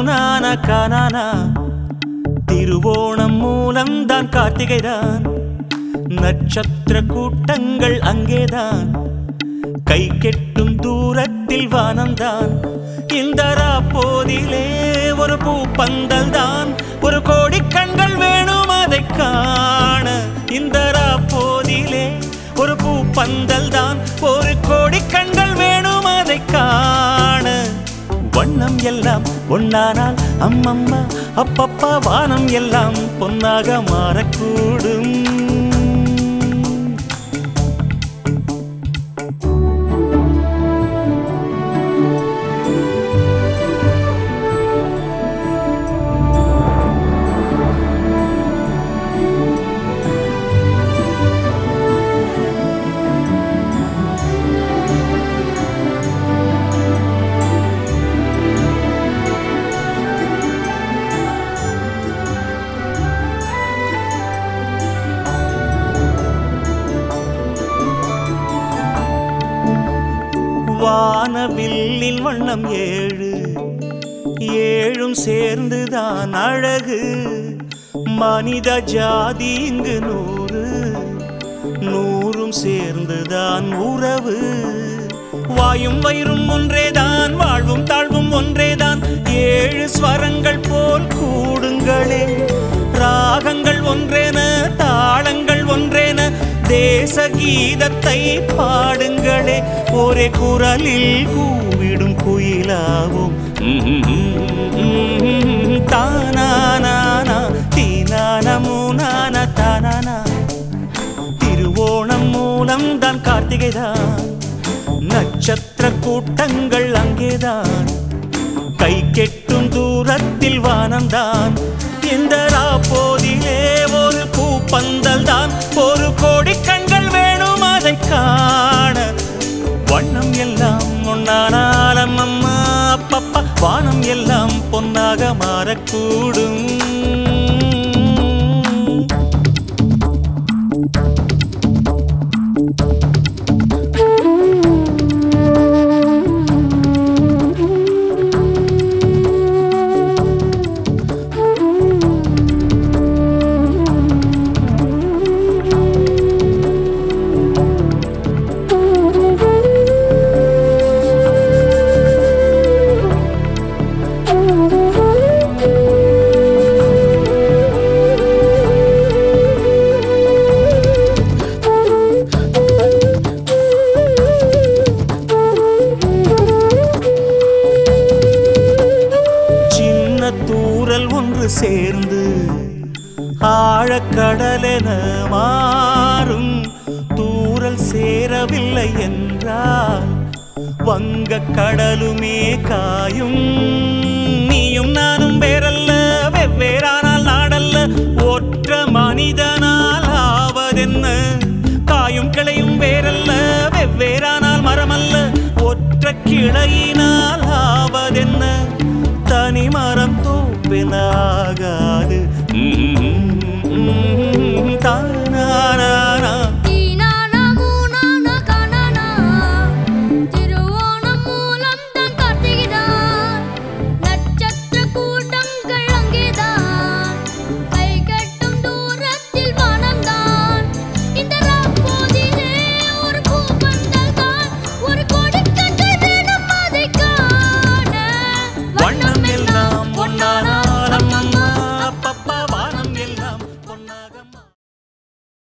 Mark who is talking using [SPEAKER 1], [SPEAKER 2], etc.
[SPEAKER 1] மூனான கானானா திருவோணம் மூலம்தான் கார்த்திகைதான் நட்சத்திர கூட்டங்கள் அங்கேதான் கை கெட்டும் தூரத்தில் வானம்தான் இந்த போதிலே ஒரு பூ பந்தல் தான் ஒரு கோடி கண்கள் வேணும் அதை காண இந்த போதிலே ஒரு பூ பந்தல் தான் ஒரு கோடி கண்கள் வேணும் அதை காண வண்ணம் எல்லாம் ஒன்னானால் அம்மம்மா அப்பப்பா வானம் எல்லாம் பொன்னாக மாறக்கூடும் வானவில்லின் வண்ணம் ஏழு ஏழும் சேர்ந்துதான் அழகு மனித ஜாதி இங்கு நூறு நூறும் சேர்ந்துதான் உறவு வாயும் வயிறும் ஒன்றேதான் வாழ்வும் தாழ்வும் ஒன்றேதான் ஏழு ஸ்வரங்கள் போல் கூடுங்களே ராகங்கள் ஒன்றேன தாளங்கள் ஒன்றேன தேச கீதத்தை பாடுங்களே ஒரே குரலில் கூவிடும் குயிலாவும் தானானா தீனான மூனான தானானா திருவோணம் மூலம் தான் கார்த்திகைதான் நட்சத்திர கூட்டங்கள் அங்கேதான் கை கெட்டும் தூரத்தில் வானம்தான் இந்த போதிலே ஒரு பூப்பந்தல் தான் ஒரு கோடி கண்கள் வேணும் அதை காண வண்ணம் எல்லாம் ஒன்னானாலம் அம்மா அப்பப்பா வானம் எல்லாம் பொன்னாக மாறக்கூடும் சின்ன தூரல் ஒன்று சேர்ந்து ஆழக்கடலென மாறும் தூரல் சேரவில்லை என்றால் வங்க கடலுமே காயும் நீயும் நானும் வேறல்ல வெவ்வேறானால் நாடல்ல ஒற்ற மனிதனால் ஆவதென்ன காயும் கிளையும் வேறல்ல வெவ்வேறானால் மரமல்ல ஒற்ற கிளையினால் ஆவதென்ன தனி மரம் தோப்பினாகாது